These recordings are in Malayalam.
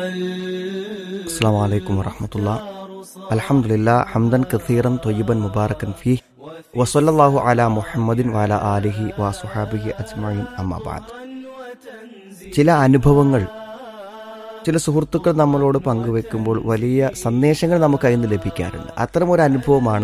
السلام عليكم ورحمة الله الحمد لله حمدا كثيرا طيبا مباركا فيه وصلى الله على محمد وعلى آله وصحابه أجمعين أما بعد ചില അനുഭവങ്ങൾ ചില സുഹൃത്തുക്കൾ നമ്മളോട് പങ്കുവെക്കുമ്പോൾ വലിയ സന്ദേശങ്ങൾ നമുക്ക് അതിൽ നിന്ന് ലഭിക്കാറുണ്ട് അത്തരമൊരു അനുഭവമാണ്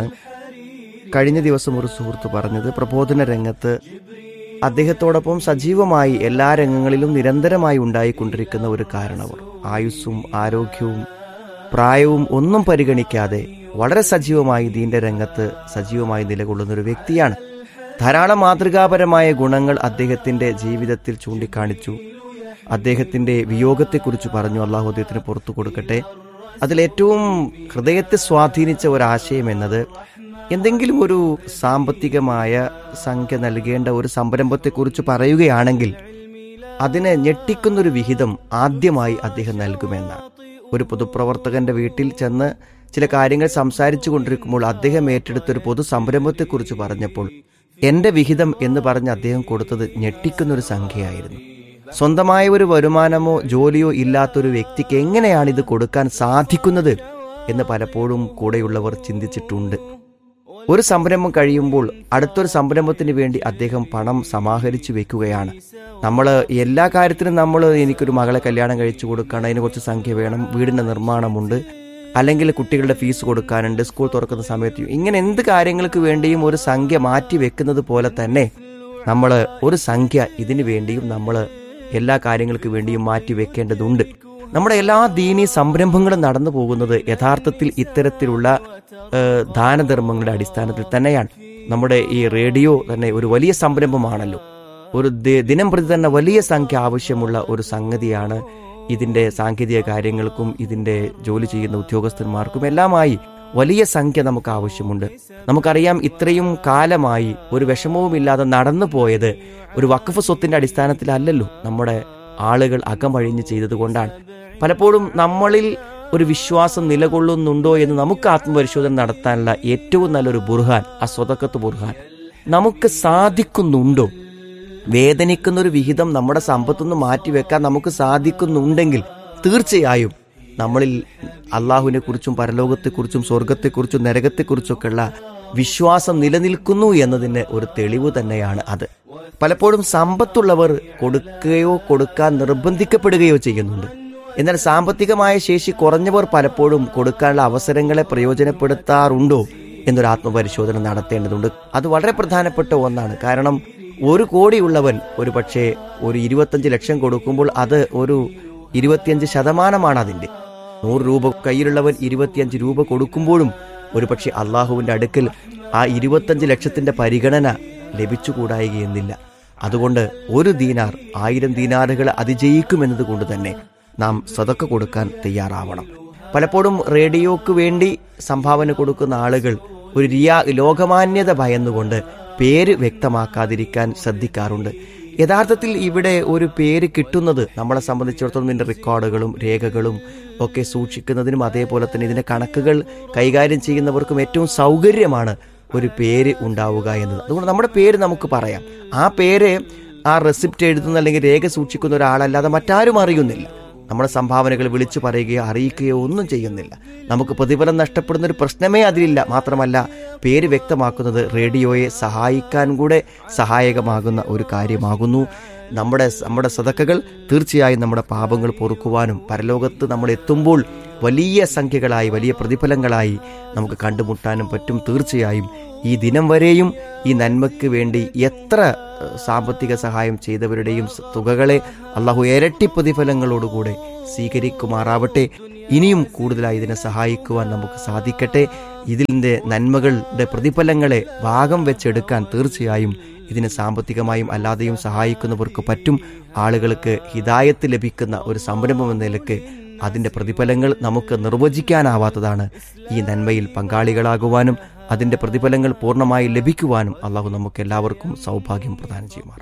കഴിഞ്ഞ ദിവസം ഒരു സുഹൃത്ത് പറഞ്ഞത് പ്രബോധന രംഗത്ത് അദ്ദേഹത്തോടൊപ്പം സജീവമായി എല്ലാ രംഗങ്ങളിലും നിരന്തരമായി ഉണ്ടായിക്കൊണ്ടിരിക്കുന്ന ഒരു കാരണവർ ആയുസ്സും ആരോഗ്യവും പ്രായവും ഒന്നും പരിഗണിക്കാതെ വളരെ സജീവമായി ദീന്റെ രംഗത്ത് സജീവമായി നിലകൊള്ളുന്ന ഒരു വ്യക്തിയാണ് ധാരാളം മാതൃകാപരമായ ഗുണങ്ങൾ അദ്ദേഹത്തിന്റെ ജീവിതത്തിൽ ചൂണ്ടിക്കാണിച്ചു അദ്ദേഹത്തിന്റെ വിയോഗത്തെക്കുറിച്ച് പറഞ്ഞു അള്ളാഹു അദ്ദേഹത്തിന് പുറത്തു കൊടുക്കട്ടെ അതിലേറ്റവും ഹൃദയത്തെ സ്വാധീനിച്ച ഒരാശയം എന്നത് എന്തെങ്കിലും ഒരു സാമ്പത്തികമായ സംഖ്യ നൽകേണ്ട ഒരു സംരംഭത്തെക്കുറിച്ച് പറയുകയാണെങ്കിൽ അതിനെ ഞെട്ടിക്കുന്നൊരു വിഹിതം ആദ്യമായി അദ്ദേഹം നൽകുമെന്നാണ് ഒരു പൊതുപ്രവർത്തകന്റെ വീട്ടിൽ ചെന്ന് ചില കാര്യങ്ങൾ സംസാരിച്ചു കൊണ്ടിരിക്കുമ്പോൾ അദ്ദേഹം ഏറ്റെടുത്ത ഒരു പൊതു സംരംഭത്തെക്കുറിച്ച് പറഞ്ഞപ്പോൾ എന്റെ വിഹിതം എന്ന് പറഞ്ഞ് അദ്ദേഹം കൊടുത്തത് ഞെട്ടിക്കുന്നൊരു സംഖ്യയായിരുന്നു സ്വന്തമായ ഒരു വരുമാനമോ ജോലിയോ ഇല്ലാത്തൊരു വ്യക്തിക്ക് എങ്ങനെയാണ് ഇത് കൊടുക്കാൻ സാധിക്കുന്നത് എന്ന് പലപ്പോഴും കൂടെയുള്ളവർ ചിന്തിച്ചിട്ടുണ്ട് ഒരു സംരംഭം കഴിയുമ്പോൾ അടുത്തൊരു സംരംഭത്തിന് വേണ്ടി അദ്ദേഹം പണം സമാഹരിച്ചു വെക്കുകയാണ് നമ്മൾ എല്ലാ കാര്യത്തിനും നമ്മൾ എനിക്കൊരു മകളെ കല്യാണം കഴിച്ചു കൊടുക്കണം അതിന് കുറച്ച് സംഖ്യ വേണം വീടിന്റെ നിർമ്മാണമുണ്ട് അല്ലെങ്കിൽ കുട്ടികളുടെ ഫീസ് കൊടുക്കാനുണ്ട് സ്കൂൾ തുറക്കുന്ന സമയത്ത് ഇങ്ങനെ എന്ത് കാര്യങ്ങൾക്ക് വേണ്ടിയും ഒരു സംഖ്യ മാറ്റി വെക്കുന്നത് പോലെ തന്നെ നമ്മൾ ഒരു സംഖ്യ ഇതിനു വേണ്ടിയും നമ്മൾ എല്ലാ കാര്യങ്ങൾക്ക് വേണ്ടിയും മാറ്റി വെക്കേണ്ടതുണ്ട് നമ്മുടെ എല്ലാ ദീനീ സംരംഭങ്ങളും നടന്നു പോകുന്നത് യഥാർത്ഥത്തിൽ ഇത്തരത്തിലുള്ള ഏഹ്, ദാനധർമ്മങ്ങളുടെ അടിസ്ഥാനത്തിൽ തന്നെയാണ് നമ്മുടെ ഈ റേഡിയോ തന്നെ ഒരു വലിയ സംരംഭമാണല്ലോ ഒരു ദി- ദിനം പ്രതി തന്നെ വലിയ സംഖ്യ ആവശ്യമുള്ള ഒരു സംഗതിയാണ് ഇതിന്റെ സാങ്കേതിക കാര്യങ്ങൾക്കും ഇതിന്റെ ജോലി ചെയ്യുന്ന ഉദ്യോഗസ്ഥന്മാർക്കും എല്ലാമായി വലിയ സംഖ്യ നമുക്ക് ആവശ്യമുണ്ട് നമുക്കറിയാം ഇത്രയും കാലമായി ഒരു വിഷമവുമില്ലാതെ നടന്നു പോയത് ഒരു വഖഫ് സ്വത്തിന്റെ അടിസ്ഥാനത്തിലല്ലല്ലോ നമ്മുടെ ആളുകൾ അകമഴിഞ്ഞ് ചെയ്തതുകൊണ്ടാണ് പലപ്പോഴും നമ്മളിൽ ഒരു വിശ്വാസം നിലകൊള്ളുന്നുണ്ടോ എന്ന് നമുക്ക് ആത്മപരിശോധന നടത്താനുള്ള ഏറ്റവും നല്ലൊരു ബുർഹാൻ ആ സ്വതക്കത്ത് ബുർഹാൻ നമുക്ക് സാധിക്കുന്നുണ്ടോ വേദനിക്കുന്ന ഒരു വിഹിതം നമ്മുടെ സമ്പത്തുനിന്ന് മാറ്റിവെക്കാൻ നമുക്ക് സാധിക്കുന്നുണ്ടെങ്കിൽ തീർച്ചയായും നമ്മളിൽ അള്ളാഹുവിനെ കുറിച്ചും പരലോകത്തെക്കുറിച്ചും സ്വർഗത്തെക്കുറിച്ചും നരകത്തെക്കുറിച്ചൊക്കെയുള്ള വിശ്വാസം നിലനിൽക്കുന്നു എന്നതിന് ഒരു തെളിവ് തന്നെയാണ് അത് പലപ്പോഴും സമ്പത്തുള്ളവർ കൊടുക്കുകയോ കൊടുക്കാൻ നിർബന്ധിക്കപ്പെടുകയോ ചെയ്യുന്നുണ്ട് എന്നാൽ സാമ്പത്തികമായ ശേഷി കുറഞ്ഞവർ പലപ്പോഴും കൊടുക്കാനുള്ള അവസരങ്ങളെ പ്രയോജനപ്പെടുത്താറുണ്ടോ എന്നൊരു ആത്മപരിശോധന നടത്തേണ്ടതുണ്ട് അത് വളരെ പ്രധാനപ്പെട്ട ഒന്നാണ് കാരണം ഒരു കോടിയുള്ളവൻ ഒരു പക്ഷേ ഒരു ഇരുപത്തഞ്ച് ലക്ഷം കൊടുക്കുമ്പോൾ അത് ഒരു ഇരുപത്തിയഞ്ച് ശതമാനമാണ് അതിന്റെ നൂറ് രൂപ കയ്യിലുള്ളവൻ ഇരുപത്തിയഞ്ച് രൂപ കൊടുക്കുമ്പോഴും ഒരുപക്ഷെ അള്ളാഹുവിന്റെ അടുക്കൽ ആ ഇരുപത്തഞ്ച് ലക്ഷത്തിന്റെ പരിഗണന ലഭിച്ചുകൂടായികയെന്നില്ല അതുകൊണ്ട് ഒരു ദീനാർ ആയിരം ദീനാറുകൾ അതിജയിക്കുമെന്നത് കൊണ്ട് തന്നെ നാം സതക്ക കൊടുക്കാൻ തയ്യാറാവണം പലപ്പോഴും റേഡിയോക്ക് വേണ്ടി സംഭാവന കൊടുക്കുന്ന ആളുകൾ ഒരു റിയാ ലോകമാന്യത ഭയന്നുകൊണ്ട് പേര് വ്യക്തമാക്കാതിരിക്കാൻ ശ്രദ്ധിക്കാറുണ്ട് യഥാർത്ഥത്തിൽ ഇവിടെ ഒരു പേര് കിട്ടുന്നത് നമ്മളെ സംബന്ധിച്ചിടത്തോളം ഇതിന്റെ റെക്കോർഡുകളും രേഖകളും ഒക്കെ സൂക്ഷിക്കുന്നതിനും അതേപോലെ തന്നെ ഇതിന്റെ കണക്കുകൾ കൈകാര്യം ചെയ്യുന്നവർക്കും ഏറ്റവും സൗകര്യമാണ് ഒരു പേര് ഉണ്ടാവുക എന്നത് അതുകൊണ്ട് നമ്മുടെ പേര് നമുക്ക് പറയാം ആ പേര് ആ റെസിപ്റ്റ് എഴുതുന്ന അല്ലെങ്കിൽ രേഖ സൂക്ഷിക്കുന്ന ഒരാളല്ലാതെ മറ്റാരും അറിയുന്നില്ല നമ്മുടെ സംഭാവനകൾ വിളിച്ചു പറയുകയോ അറിയിക്കുകയോ ഒന്നും ചെയ്യുന്നില്ല നമുക്ക് പ്രതിഫലം നഷ്ടപ്പെടുന്ന ഒരു പ്രശ്നമേ അതിലില്ല മാത്രമല്ല പേര് വ്യക്തമാക്കുന്നത് റേഡിയോയെ സഹായിക്കാൻ കൂടെ സഹായകമാകുന്ന ഒരു കാര്യമാകുന്നു നമ്മുടെ നമ്മുടെ സതക്കകൾ തീർച്ചയായും നമ്മുടെ പാപങ്ങൾ പൊറുക്കുവാനും പരലോകത്ത് നമ്മൾ എത്തുമ്പോൾ വലിയ സംഖ്യകളായി വലിയ പ്രതിഫലങ്ങളായി നമുക്ക് കണ്ടുമുട്ടാനും പറ്റും തീർച്ചയായും ഈ ദിനം വരെയും ഈ നന്മയ്ക്ക് വേണ്ടി എത്ര ഏഹ്, സാമ്പത്തിക സഹായം ചെയ്തവരുടെയും സ- തുകകളെ അള്ളാഹു ഇരട്ടി പ്രതിഫലങ്ങളോടുകൂടെ സ്വീകരിക്കുമാറാവട്ടെ ഇനിയും കൂടുതലായി ഇതിനെ സഹായിക്കുവാൻ നമുക്ക് സാധിക്കട്ടെ ഇതിൻ്റെ നന്മകളുടെ പ്രതിഫലങ്ങളെ ഭാഗം വെച്ചെടുക്കാൻ തീർച്ചയായും ഇതിനെ സാമ്പത്തികമായും അല്ലാതെയും സഹായിക്കുന്നവർക്ക് പറ്റും ആളുകൾക്ക് ഹിതായത്ത് ലഭിക്കുന്ന ഒരു സംരംഭം എന്ന നിലക്ക് അതിന്റെ പ്രതിഫലങ്ങൾ നമുക്ക് നിർവചിക്കാനാവാത്തതാണ് ഈ നന്മയിൽ പങ്കാളികളാകുവാനും അതിന്റെ പ്രതിഫലങ്ങൾ പൂർണ്ണമായി ലഭിക്കുവാനും അള്ളാഹു നമുക്ക് എല്ലാവർക്കും സൗഭാഗ്യം പ്രദാനം ചെയ്യുമാറാം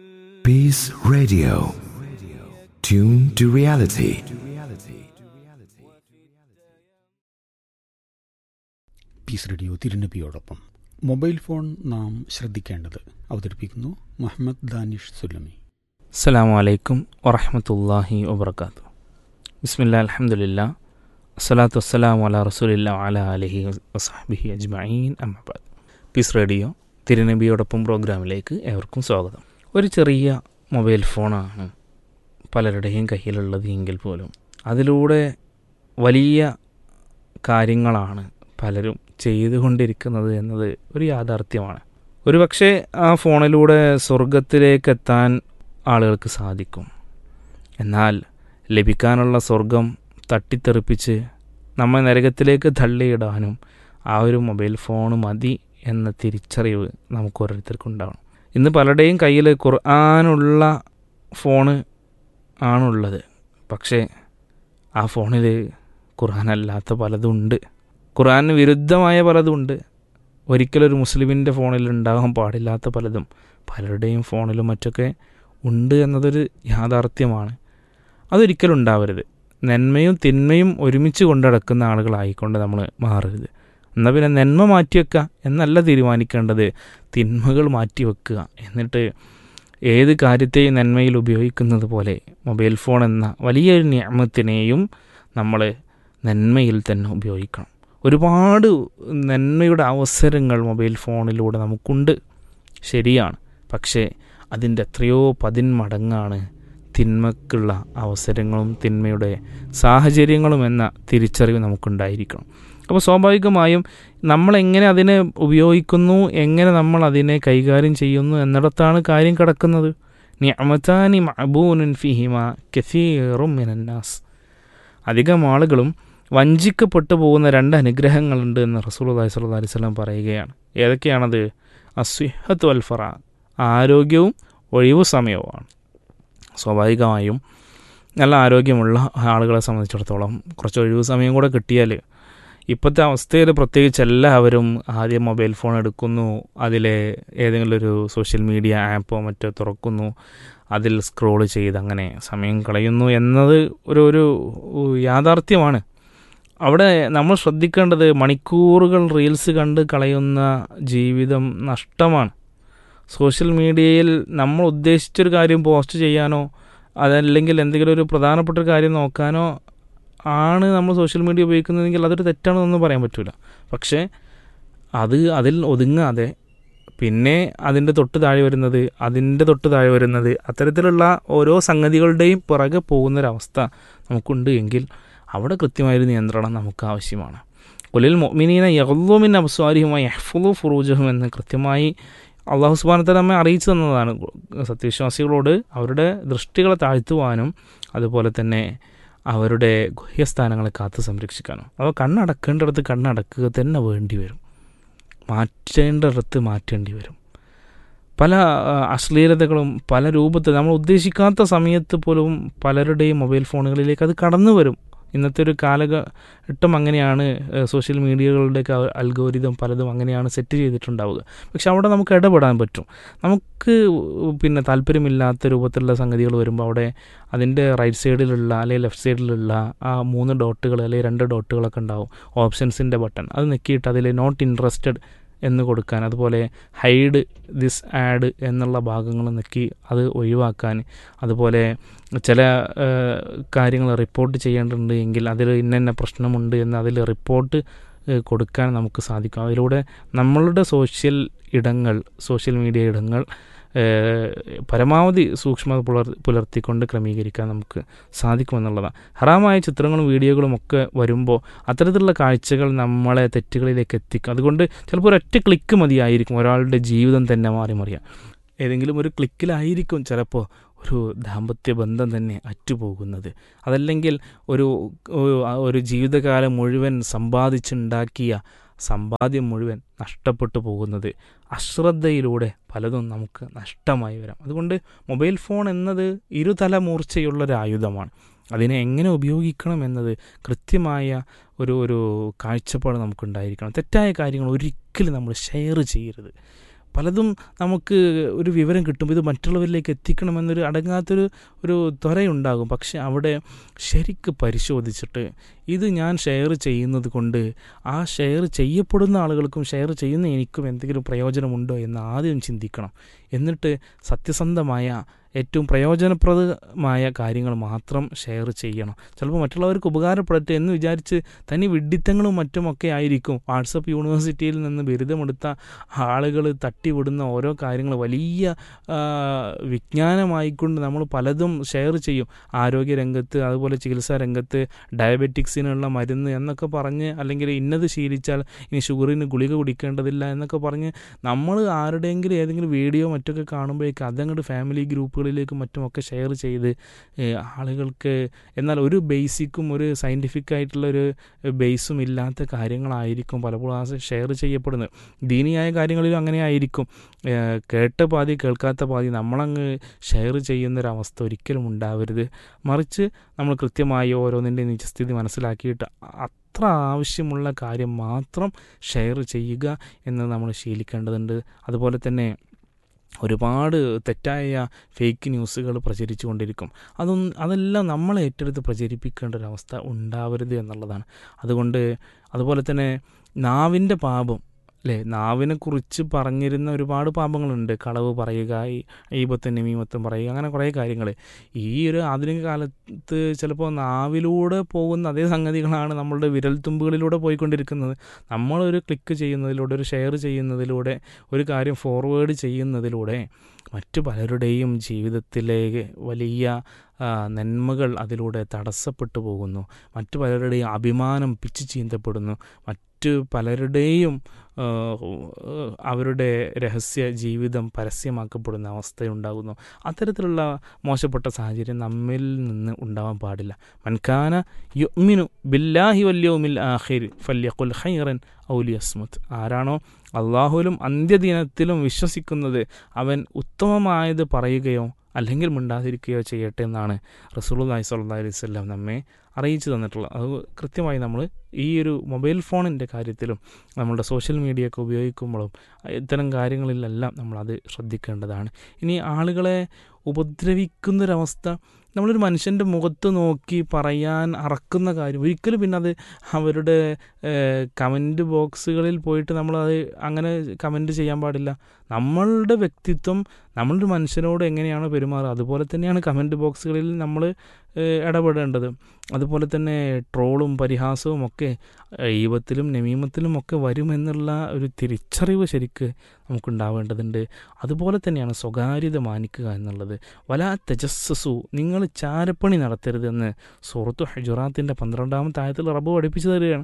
Peace Radio. Tune to reality. Peace Radio തിരുനബിയോടൊപ്പം മൊബൈൽ ഫോൺ നാം ശ്രദ്ധിക്കേണ്ടത് അവതരിപ്പിക്കുന്നു മുഹമ്മദ് ദാനിഷ് സുലമി അസ്സലാമു അലൈക്കും വറഹമത്തല്ലാഹി വബർക്കാത്തു ബിസ്മില്ല അലഹമുല്ല അസ്സലാത്തു വസ്സലാമു അല റസൂലില്ല അല അലഹി വസാബിഹി അജ്മഈൻ അമ്മബാദ് പീസ് റേഡിയോ തിരുനബിയോടൊപ്പം പ്രോഗ്രാമിലേക്ക് ഏവർക്കും സ്വാഗതം ഒരു ചെറിയ മൊബൈൽ ഫോണാണ് പലരുടെയും കയ്യിലുള്ളത് എങ്കിൽ പോലും അതിലൂടെ വലിയ കാര്യങ്ങളാണ് പലരും ചെയ്തുകൊണ്ടിരിക്കുന്നത് എന്നത് ഒരു യാഥാർത്ഥ്യമാണ് ഒരുപക്ഷെ ആ ഫോണിലൂടെ സ്വർഗത്തിലേക്ക് എത്താൻ ആളുകൾക്ക് സാധിക്കും എന്നാൽ ലഭിക്കാനുള്ള സ്വർഗം തട്ടിത്തെറിപ്പിച്ച് നമ്മെ നരകത്തിലേക്ക് തള്ളിയിടാനും ആ ഒരു മൊബൈൽ ഫോൺ മതി എന്ന തിരിച്ചറിവ് നമുക്ക് ഓരോരുത്തർക്കും ഉണ്ടാവണം ഇന്ന് പലരുടെയും കയ്യിൽ ഖുർആാനുള്ള ഫോണ് ആണുള്ളത് പക്ഷേ ആ ഫോണിൽ ഖുർആാനല്ലാത്ത പലതും ഉണ്ട് ഖുർആാന് വിരുദ്ധമായ പലതും ഉണ്ട് ഒരിക്കലൊരു മുസ്ലിമിൻ്റെ ഫോണിൽ ഉണ്ടാകാൻ പാടില്ലാത്ത പലതും പലരുടെയും ഫോണിലും മറ്റൊക്കെ ഉണ്ട് എന്നതൊരു യാഥാർത്ഥ്യമാണ് അതൊരിക്കലും ഉണ്ടാവരുത് നന്മയും തിന്മയും ഒരുമിച്ച് കൊണ്ടടക്കുന്ന ആളുകളായിക്കൊണ്ട് നമ്മൾ മാറരുത് എന്നാൽ പിന്നെ നന്മ മാറ്റിവെക്കുക എന്നല്ല തീരുമാനിക്കേണ്ടത് തിന്മകൾ മാറ്റിവെക്കുക എന്നിട്ട് ഏത് കാര്യത്തെയും നന്മയിൽ ഉപയോഗിക്കുന്നത് പോലെ മൊബൈൽ ഫോൺ എന്ന വലിയൊരു നിയമത്തിനെയും നമ്മൾ നന്മയിൽ തന്നെ ഉപയോഗിക്കണം ഒരുപാട് നന്മയുടെ അവസരങ്ങൾ മൊബൈൽ ഫോണിലൂടെ നമുക്കുണ്ട് ശരിയാണ് പക്ഷേ അതിൻ്റെ എത്രയോ പതിന്മടങ്ങാണ് തിന്മക്കുള്ള അവസരങ്ങളും തിന്മയുടെ സാഹചര്യങ്ങളും എന്ന തിരിച്ചറിവ് നമുക്കുണ്ടായിരിക്കണം അപ്പോൾ സ്വാഭാവികമായും നമ്മളെങ്ങനെ അതിനെ ഉപയോഗിക്കുന്നു എങ്ങനെ നമ്മൾ അതിനെ കൈകാര്യം ചെയ്യുന്നു എന്നിടത്താണ് കാര്യം കിടക്കുന്നത് നിയമത്താനി മബൂനുൻ ഫിഹിമ കസീറും മിനന്നാസ് അധികം ആളുകളും വഞ്ചിക്കപ്പെട്ടു പോകുന്ന രണ്ട് അനുഗ്രഹങ്ങളുണ്ട് എന്ന് റസൂൽ അലൈഹി സ്വല്ലു അലൈഹി സ്വലം പറയുകയാണ് ഏതൊക്കെയാണത് അസ്വിഹത്ത് വൽഫറ ആരോഗ്യവും ഒഴിവു സമയവുമാണ് സ്വാഭാവികമായും നല്ല ആരോഗ്യമുള്ള ആളുകളെ സംബന്ധിച്ചിടത്തോളം കുറച്ച് ഒഴിവു സമയം കൂടെ കിട്ടിയാൽ ഇപ്പോഴത്തെ അവസ്ഥയിൽ പ്രത്യേകിച്ച് എല്ലാവരും ആദ്യം മൊബൈൽ ഫോൺ എടുക്കുന്നു അതിലെ ഏതെങ്കിലും ഒരു സോഷ്യൽ മീഡിയ ആപ്പോ മറ്റോ തുറക്കുന്നു അതിൽ സ്ക്രോൾ ചെയ്ത് അങ്ങനെ സമയം കളയുന്നു എന്നത് ഒരു ഒരു യാഥാർത്ഥ്യമാണ് അവിടെ നമ്മൾ ശ്രദ്ധിക്കേണ്ടത് മണിക്കൂറുകൾ റീൽസ് കണ്ട് കളയുന്ന ജീവിതം നഷ്ടമാണ് സോഷ്യൽ മീഡിയയിൽ നമ്മൾ ഉദ്ദേശിച്ചൊരു കാര്യം പോസ്റ്റ് ചെയ്യാനോ അതല്ലെങ്കിൽ എന്തെങ്കിലും ഒരു പ്രധാനപ്പെട്ട ഒരു കാര്യം നോക്കാനോ ആണ് നമ്മൾ സോഷ്യൽ മീഡിയ ഉപയോഗിക്കുന്നതെങ്കിൽ അതൊരു തെറ്റാണെന്നൊന്നും പറയാൻ പറ്റില്ല പക്ഷേ അത് അതിൽ ഒതുങ്ങാതെ പിന്നെ അതിൻ്റെ തൊട്ട് താഴെ വരുന്നത് അതിൻ്റെ തൊട്ട് താഴെ വരുന്നത് അത്തരത്തിലുള്ള ഓരോ സംഗതികളുടെയും പുറകെ പോകുന്നൊരവസ്ഥ നമുക്കുണ്ട് എങ്കിൽ അവിടെ കൃത്യമായൊരു നിയന്ത്രണം നമുക്ക് ആവശ്യമാണ് കൊലിൽ മൊമിനീന യഹ്ലുമിൻ അബ്സ്വാരിഹുമായി യഹ്ഫുലു ഫുറൂജഹും എന്ന് കൃത്യമായി അള്ളാഹു സുബാനത്തെ നമ്മെ അറിയിച്ചു തന്നതാണ് സത്യവിശ്വാസികളോട് അവരുടെ ദൃഷ്ടികളെ താഴ്ത്തുവാനും അതുപോലെ തന്നെ അവരുടെ ഗുഹ്യസ്ഥാനങ്ങളെ കാത്തു സംരക്ഷിക്കാനും അപ്പോൾ കണ്ണടക്കേണ്ടിടത്ത് കണ്ണടക്കുക തന്നെ വേണ്ടി വരും മാറ്റേണ്ടിടത്ത് മാറ്റേണ്ടി വരും പല അശ്ലീലതകളും പല രൂപത്തിൽ നമ്മൾ ഉദ്ദേശിക്കാത്ത സമയത്ത് പോലും പലരുടെയും മൊബൈൽ ഫോണുകളിലേക്ക് അത് കടന്നു വരും ഇന്നത്തെ ഒരു കാലഘട്ടം അങ്ങനെയാണ് സോഷ്യൽ മീഡിയകളുടെയൊക്കെ അൽഗോരിതം പലതും അങ്ങനെയാണ് സെറ്റ് ചെയ്തിട്ടുണ്ടാവുക പക്ഷെ അവിടെ നമുക്ക് ഇടപെടാൻ പറ്റും നമുക്ക് പിന്നെ താല്പര്യമില്ലാത്ത രൂപത്തിലുള്ള സംഗതികൾ വരുമ്പോൾ അവിടെ അതിൻ്റെ റൈറ്റ് സൈഡിലുള്ള അല്ലെങ്കിൽ ലെഫ്റ്റ് സൈഡിലുള്ള ആ മൂന്ന് ഡോട്ടുകൾ അല്ലെങ്കിൽ രണ്ട് ഡോട്ടുകളൊക്കെ ഉണ്ടാവും ഓപ്ഷൻസിൻ്റെ ബട്ടൺ അത് നെക്കിയിട്ട് അതിൽ നോട്ട് ഇൻട്രസ്റ്റഡ് എന്ന് കൊടുക്കാൻ അതുപോലെ ഹൈഡ് ദിസ് ആഡ് എന്നുള്ള ഭാഗങ്ങൾ നെക്കി അത് ഒഴിവാക്കാൻ അതുപോലെ ചില കാര്യങ്ങൾ റിപ്പോർട്ട് ചെയ്യേണ്ടതുണ്ട് എങ്കിൽ അതിൽ ഇന്ന ഇന്ന പ്രശ്നമുണ്ട് എന്ന് അതിൽ റിപ്പോർട്ട് കൊടുക്കാൻ നമുക്ക് സാധിക്കും അതിലൂടെ നമ്മളുടെ സോഷ്യൽ ഇടങ്ങൾ സോഷ്യൽ മീഡിയ ഇടങ്ങൾ പരമാവധി സൂക്ഷ്മത പുലർ പുലർത്തിക്കൊണ്ട് ക്രമീകരിക്കാൻ നമുക്ക് സാധിക്കുമെന്നുള്ളതാണ് ഹറാമായ ചിത്രങ്ങളും വീഡിയോകളും ഒക്കെ വരുമ്പോൾ അത്തരത്തിലുള്ള കാഴ്ചകൾ നമ്മളെ തെറ്റുകളിലേക്ക് എത്തിക്കും അതുകൊണ്ട് ചിലപ്പോൾ ഒരൊറ്റ ക്ലിക്ക് മതിയായിരിക്കും ഒരാളുടെ ജീവിതം തന്നെ മാറി മറിയാം ഏതെങ്കിലും ഒരു ക്ലിക്കിലായിരിക്കും ചിലപ്പോൾ ഒരു ദാമ്പത്യ ബന്ധം തന്നെ അറ്റുപോകുന്നത് അതല്ലെങ്കിൽ ഒരു ഒരു ജീവിതകാലം മുഴുവൻ സമ്പാദിച്ചുണ്ടാക്കിയ സമ്പാദ്യം മുഴുവൻ നഷ്ടപ്പെട്ടു പോകുന്നത് അശ്രദ്ധയിലൂടെ പലതും നമുക്ക് നഷ്ടമായി വരാം അതുകൊണ്ട് മൊബൈൽ ഫോൺ എന്നത് ഇരുതല മൂർച്ചയുള്ളൊരു ആയുധമാണ് അതിനെ എങ്ങനെ ഉപയോഗിക്കണം എന്നത് കൃത്യമായ ഒരു ഒരു കാഴ്ചപ്പാട് നമുക്കുണ്ടായിരിക്കണം തെറ്റായ കാര്യങ്ങൾ ഒരിക്കലും നമ്മൾ ഷെയർ ചെയ്യരുത് പലതും നമുക്ക് ഒരു വിവരം കിട്ടുമ്പോൾ ഇത് മറ്റുള്ളവരിലേക്ക് എത്തിക്കണമെന്നൊരു അടങ്ങാത്തൊരു ഒരു ത്വരയുണ്ടാകും പക്ഷെ അവിടെ ശരിക്ക് പരിശോധിച്ചിട്ട് ഇത് ഞാൻ ഷെയർ ചെയ്യുന്നത് കൊണ്ട് ആ ഷെയർ ചെയ്യപ്പെടുന്ന ആളുകൾക്കും ഷെയർ ചെയ്യുന്ന എനിക്കും എന്തെങ്കിലും പ്രയോജനമുണ്ടോ എന്ന് ആദ്യം ചിന്തിക്കണം എന്നിട്ട് സത്യസന്ധമായ ഏറ്റവും പ്രയോജനപ്രദമായ കാര്യങ്ങൾ മാത്രം ഷെയർ ചെയ്യണം ചിലപ്പോൾ മറ്റുള്ളവർക്ക് ഉപകാരപ്പെടട്ടെ എന്ന് വിചാരിച്ച് തനി വിഡ്ഢിത്തങ്ങളും മറ്റുമൊക്കെ ആയിരിക്കും വാട്സപ്പ് യൂണിവേഴ്സിറ്റിയിൽ നിന്ന് ബിരുദമെടുത്ത ആളുകൾ തട്ടിവിടുന്ന ഓരോ കാര്യങ്ങൾ വലിയ ആ, വിജ്ഞാനമായിക്കൊണ്ട് നമ്മൾ പലതും ഷെയർ ചെയ്യും ആരോഗ്യരംഗത്ത് അതുപോലെ ചികിത്സാ രംഗത്ത് ഡയബറ്റിക്സിനുള്ള മരുന്ന് എന്നൊക്കെ പറഞ്ഞ് അല്ലെങ്കിൽ ഇന്നത് ശീലിച്ചാൽ ഇനി ഷുഗറിന് ഗുളിക കുടിക്കേണ്ടതില്ല എന്നൊക്കെ പറഞ്ഞ് നമ്മൾ ആരുടെയെങ്കിലും ഏതെങ്കിലും വീഡിയോ മറ്റൊക്കെ കാണുമ്പോഴേക്ക് അതങ്ങോട്ട് ഫാമിലി ഗ്രൂപ്പുകളിലേക്കും മറ്റുമൊക്കെ ഷെയർ ചെയ്ത് ഏഹ്, ആളുകൾക്ക് എന്നാൽ ഒരു ബേസിക്കും ഒരു സയൻറ്റിഫിക് ആയിട്ടുള്ള ഒരു ബേസും ഇല്ലാത്ത കാര്യങ്ങളായിരിക്കും പലപ്പോഴും ആ ഷെയർ ചെയ്യപ്പെടുന്നത് ദീനിയായ കാര്യങ്ങളിലും അങ്ങനെ ആയിരിക്കും ഏഹ്, കേട്ട പാതി കേൾക്കാത്ത പാതി നമ്മളങ്ങ് ഷെയർ ചെയ്യുന്നൊരവസ്ഥ ഒരിക്കലും ഉണ്ടാവരുത് മറിച്ച് നമ്മൾ കൃത്യമായി ഓരോന്നിൻ്റെ നിജസ്ഥിതി മനസ്സിലാക്കിയിട്ട് അത്ര ആവശ്യമുള്ള കാര്യം മാത്രം ഷെയർ ചെയ്യുക എന്ന് നമ്മൾ ശീലിക്കേണ്ടതുണ്ട് അതുപോലെ തന്നെ ഒരുപാട് തെറ്റായ ഫേക്ക് ന്യൂസുകൾ പ്രചരിച്ചു കൊണ്ടിരിക്കും അതൊന്നും അതെല്ലാം നമ്മൾ ഏറ്റെടുത്ത് പ്രചരിപ്പിക്കേണ്ട ഒരു അവസ്ഥ ഉണ്ടാവരുത് എന്നുള്ളതാണ് അതുകൊണ്ട് അതുപോലെ തന്നെ നാവിൻ്റെ പാപം അല്ലേ നാവിനെ കുറിച്ച് പറഞ്ഞിരുന്ന ഒരുപാട് പാപങ്ങളുണ്ട് കളവ് പറയുക ഈ ഈപത്തും നിമീമത്തും പറയുക അങ്ങനെ കുറേ കാര്യങ്ങൾ ഈ ഒരു ആധുനിക കാലത്ത് ചിലപ്പോൾ നാവിലൂടെ പോകുന്ന അതേ സംഗതികളാണ് നമ്മളുടെ വിരൽത്തുമ്പുകളിലൂടെ പോയിക്കൊണ്ടിരിക്കുന്നത് നമ്മളൊരു ക്ലിക്ക് ചെയ്യുന്നതിലൂടെ ഒരു ഷെയർ ചെയ്യുന്നതിലൂടെ ഒരു കാര്യം ഫോർവേഡ് ചെയ്യുന്നതിലൂടെ മറ്റു പലരുടെയും ജീവിതത്തിലേക്ക് വലിയ ആ, നന്മകൾ അതിലൂടെ തടസ്സപ്പെട്ടു പോകുന്നു മറ്റു പലരുടെയും അഭിമാനം പിച്ചു ചീന്തപ്പെടുന്നു മറ്റു പലരുടെയും ആ, അവരുടെ രഹസ്യ ജീവിതം പരസ്യമാക്കപ്പെടുന്ന അവസ്ഥയുണ്ടാകുന്നു അത്തരത്തിലുള്ള മോശപ്പെട്ട സാഹചര്യം നമ്മിൽ നിന്ന് ഉണ്ടാവാൻ പാടില്ല മൻകാന യുമിനു ബില്ലാഹി വല്യവുമിൽ ആഖിർ ഫല്യഖുൽ ഖൈറൻ ഔലിയസ്മുത്ത് ആരാണോ അള്ളാഹുലും അന്ത്യദിനത്തിലും വിശ്വസിക്കുന്നത് അവൻ ഉത്തമമായത് പറയുകയോ അല്ലെങ്കിൽ മിണ്ടാതിരിക്കുകയോ ചെയ്യട്ടെ എന്നാണ് റസൂലുള്ളാഹി സ്വല്ലല്ലാഹി അലൈഹി വസല്ലം നമ്മെ അറിയിച്ചു തന്നിട്ടുള്ളത് അത് കൃത്യമായി നമ്മൾ ഈ ഒരു മൊബൈൽ ഫോണിൻ്റെ കാര്യത്തിലും നമ്മളുടെ സോഷ്യൽ മീഡിയ ഒക്കെ ഉപയോഗിക്കുമ്പോഴും ഇത്തരം കാര്യങ്ങളിലെല്ലാം നമ്മളത് ശ്രദ്ധിക്കേണ്ടതാണ് ഇനി ആളുകളെ ഉപദ്രവിക്കുന്നൊരവസ്ഥ നമ്മളൊരു മനുഷ്യൻ്റെ മുഖത്ത് നോക്കി പറയാൻ അറക്കുന്ന കാര്യം ഒരിക്കലും പിന്നെ അത് അവരുടെ കമൻറ്റ് ബോക്സുകളിൽ പോയിട്ട് നമ്മളത് അങ്ങനെ കമൻറ്റ് ചെയ്യാൻ പാടില്ല നമ്മളുടെ വ്യക്തിത്വം നമ്മളൊരു മനുഷ്യനോട് എങ്ങനെയാണ് പെരുമാറുക അതുപോലെ തന്നെയാണ് കമൻറ്റ് ബോക്സുകളിൽ നമ്മൾ ഇടപെടേണ്ടത് അതുപോലെ തന്നെ ട്രോളും പരിഹാസവും ഒക്കെ ഈപത്തിലും നമീമത്തിലും ഒക്കെ വരുമെന്നുള്ള ഒരു തിരിച്ചറിവ് ശരിക്ക് നമുക്കുണ്ടാവേണ്ടതുണ്ട് അതുപോലെ തന്നെയാണ് സ്വകാര്യത മാനിക്കുക എന്നുള്ളത് വല തെജസ്സസു നിങ്ങൾ ചാരപ്പണി നടത്തരുതെന്ന് സുഹൃത്തു ഹജുറാത്തിൻ്റെ പന്ത്രണ്ടാമത്തെ ആയത്തിൽ റബ്ബ് പഠിപ്പിച്ചു തരികയാണ്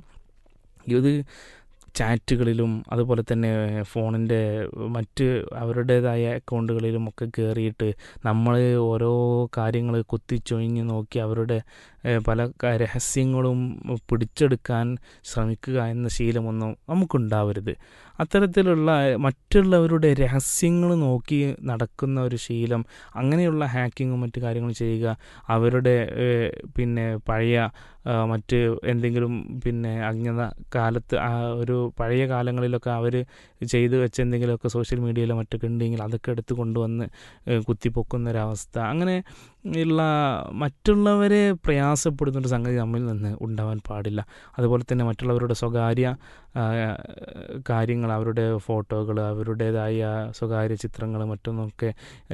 ഇത് ചാറ്റുകളിലും അതുപോലെ തന്നെ ഫോണിൻ്റെ മറ്റ് അവരുടേതായ അക്കൗണ്ടുകളിലും ഒക്കെ കയറിയിട്ട് നമ്മൾ ഓരോ കാര്യങ്ങൾ കുത്തിച്ചൊഴിഞ്ഞ് നോക്കി അവരുടെ ഏഹ്, പല ക- രഹസ്യങ്ങളും പിടിച്ചെടുക്കാൻ ശ്രമിക്കുക എന്ന ശീലമൊന്നും നമുക്കുണ്ടാവരുത് അത്തരത്തിലുള്ള മറ്റുള്ളവരുടെ രഹസ്യങ്ങൾ നോക്കി നടക്കുന്ന ഒരു ശീലം അങ്ങനെയുള്ള ഹാക്കിങ്ങും മറ്റു കാര്യങ്ങളും ചെയ്യുക അവരുടെ ഏഹ്, പിന്നെ പഴയ ആ, മറ്റ് എന്തെങ്കിലും പിന്നെ അജ്ഞത കാലത്ത് ആ ഒരു പഴയ കാലങ്ങളിലൊക്കെ അവർ ചെയ്തു വെച്ച എന്തെങ്കിലുമൊക്കെ സോഷ്യൽ മീഡിയയിലോ മറ്റൊക്കെ ഉണ്ടെങ്കിൽ അതൊക്കെ എടുത്ത് കൊണ്ടുവന്ന് ഏഹ്, കുത്തിപ്പൊക്കുന്ന ഒരവസ്ഥ അങ്ങനെ ഉള്ള മറ്റുള്ളവരെ പ്രയാസപ്പെടുന്നൊരു സംഗതി നമ്മിൽ നിന്ന് ഉണ്ടാവാൻ പാടില്ല അതുപോലെ തന്നെ മറ്റുള്ളവരുടെ സ്വകാര്യ ആ, കാര്യങ്ങൾ അവരുടെ ഫോട്ടോകൾ അവരുടേതായ സ്വകാര്യ ചിത്രങ്ങൾ മറ്റൊന്നൊക്കെ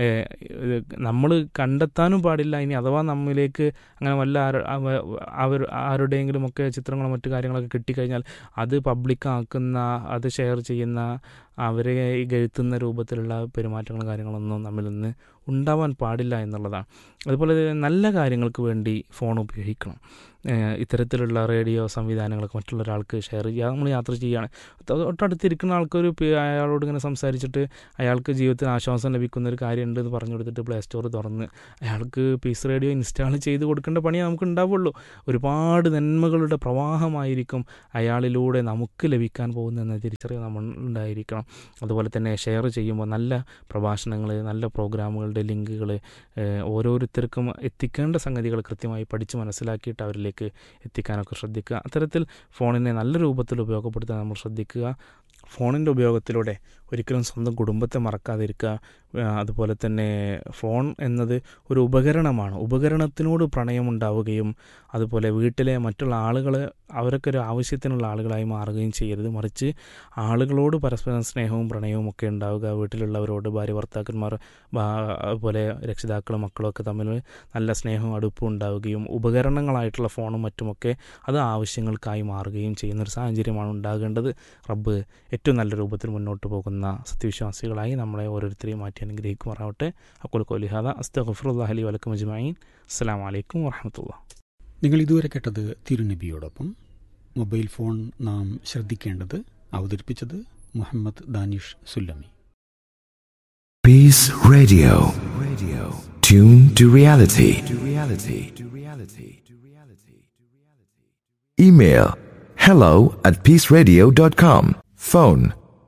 നമ്മൾ കണ്ടെത്താനും പാടില്ല ഇനി അഥവാ നമ്മിലേക്ക് അങ്ങനെ വല്ല ആര- അവ- അവർ ആരുടെയെങ്കിലും ഒക്കെ ചിത്രങ്ങളോ മറ്റു കാര്യങ്ങളൊക്കെ കിട്ടിക്കഴിഞ്ഞാൽ അത് പബ്ലിക്കാക്കുന്ന അത് ഷെയർ ചെയ്യുന്ന അവരെ ഇകഴ്ത്തുന്ന രൂപത്തിലുള്ള പെരുമാറ്റങ്ങളും കാര്യങ്ങളൊന്നും നമ്മിൽ നിന്ന് ഉണ്ടാവാൻ പാടില്ല എന്നുള്ളതാണ് അതുപോലെ നല്ല കാര്യങ്ങൾക്ക് വേണ്ടി ഫോൺ ഉപയോഗിക്കണം ഏഹ് ഇത്തരത്തിലുള്ള റേഡിയോ സംവിധാനങ്ങളൊക്കെ മറ്റുള്ള ഒരാൾക്ക് ഷെയർ ചെയ്യുക നമ്മൾ യാത്ര ചെയ്യുകയാണ് തൊ- തൊട്ടടുത്തിരിക്കുന്ന ആൾക്കൊരു പി- അയാളോട് ഇങ്ങനെ സംസാരിച്ചിട്ട് അയാൾക്ക് ജീവിതത്തിൽ ആശ്വാസം ലഭിക്കുന്ന ഒരു കാര്യമുണ്ട് എന്ന് പറഞ്ഞു കൊടുത്തിട്ട് പ്ലേ സ്റ്റോർ തുറന്ന് അയാൾക്ക് പീസ് റേഡിയോ ഇൻസ്റ്റാൾ ചെയ്ത് കൊടുക്കേണ്ട പണിയേ നമുക്ക് ഉണ്ടാവുള്ളൂ ഒരുപാട് നന്മകളുടെ പ്രവാഹമായിരിക്കും അയാളിലൂടെ നമുക്ക് ലഭിക്കാൻ പോകുന്നതെന്ന തിരിച്ചറിവ് നമ്മൾ ഉണ്ടായിരിക്കണം അതുപോലെ തന്നെ ഷെയർ ചെയ്യുമ്പോൾ നല്ല പ്രഭാഷണങ്ങൾ നല്ല പ്രോഗ്രാമുകളുടെ ലിങ്കുകൾ ഓരോരുത്തർക്കും എത്തിക്കേണ്ട സംഗതികൾ കൃത്യമായി പഠിച്ച് മനസ്സിലാക്കിയിട്ട് അവരിലേക്ക് എത്തിക്കാനൊക്കെ ശ്രദ്ധിക്കുക അത്തരത്തിൽ ഫോണിനെ നല്ല രൂപത്തിൽ ഉപയോഗപ്പെടുത്താൻ നമ്മൾ ശ്രദ്ധിക്കുക ഫോണിൻ്റെ ഉപയോഗത്തിലൂടെ ഒരിക്കലും സ്വന്തം കുടുംബത്തെ മറക്കാതിരിക്കുക ആ, അതുപോലെ തന്നെ ഫോൺ എന്നത് ഒരു ഉപകരണമാണ് ഉപകരണത്തിനോട് പ്രണയമുണ്ടാവുകയും അതുപോലെ വീട്ടിലെ മറ്റുള്ള ആളുകൾ അവരൊക്കെ ഒരു ആവശ്യത്തിനുള്ള ആളുകളായി മാറുകയും ചെയ്യരുത് മറിച്ച് ആളുകളോട് പരസ്പരം സ്നേഹവും പ്രണയവും ഒക്കെ ഉണ്ടാവുക വീട്ടിലുള്ളവരോട് ഭാര്യ ഭർത്താക്കന്മാർ ബാ- അതുപോലെ രക്ഷിതാക്കളും മക്കളും ഒക്കെ തമ്മിൽ നല്ല സ്നേഹവും അടുപ്പവും ഉണ്ടാവുകയും ഉപകരണങ്ങളായിട്ടുള്ള ഫോണും മറ്റുമൊക്കെ അത് ആവശ്യങ്ങൾക്കായി മാറുകയും ചെയ്യുന്നൊരു സാഹചര്യമാണ് ഉണ്ടാകേണ്ടത് റബ്ബ് ഏറ്റവും നല്ല രൂപത്തിൽ മുന്നോട്ട് പോകുന്ന സത്യവിശ്വാസികളായി നമ്മളെ ഓരോരുത്തരെയും മാറ്റി അനുഗ്രഹിക്കുമാറാവട്ടെ അക്കുൽ കൊലിഹാദ അസ്തഫുറുല്ലാഹ് അലി വലക്കും അജ്മീൻ അസ്സാം വലൈക്കും വാഹമത്തുള്ള നിങ്ങൾ ഇതുവരെ കേട്ടത് തിരുനബിയോടൊപ്പം മൊബൈൽ ഫോൺ നാം ശ്രദ്ധിക്കേണ്ടത് അവതരിപ്പിച്ചത് Muhammad Danish Sullami Peace Radio. Radio. Tune to reality. To reality. To reality. To reality. Email hello at peaceradio.com. Phone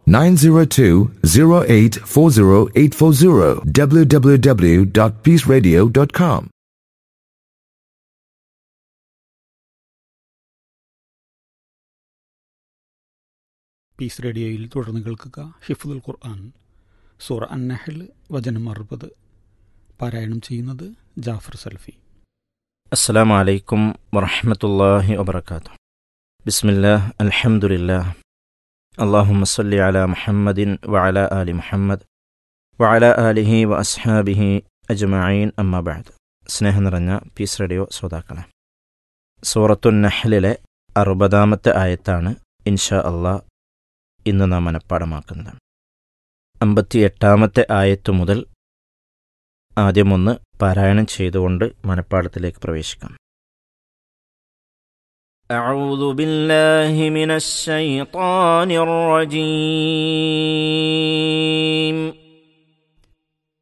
902-0840840 www.peaceradio.com. Peace റേഡിയോയിൽ തുടർന്ന് കേൾക്കുക ഹിഫുദുൽ ഖുർആൻ സൂറ അന്നഹൽ വചനം അറുപത് പാരായണം ചെയ്യുന്നത് ജാഫർ സൽഫി السلام عليكم ورحمة الله وبركاته بسم الله الحمد لله اللهم صل على محمد وعلى آل محمد وعلى آله وأصحابه أجمعين أما بعد സ്നേഹം നിറഞ്ഞ പീസ് റേഡിയോ ശ്രോതാക്കളെ സൂറത്തു നഹ്ലിലെ അറുപതാമത്തെ ആയത്താണ് ഇൻഷാ അള്ളാ ഇന്ന് നാം മനഃപ്പാടമാക്കുന്നത് അമ്പത്തി എട്ടാമത്തെ ആയത്തു മുതൽ ആദ്യമൊന്ന് പാരായണം ചെയ്തുകൊണ്ട് മനഃപ്പാടത്തിലേക്ക് പ്രവേശിക്കാം أعوذ بالله من الشيطان الرجيم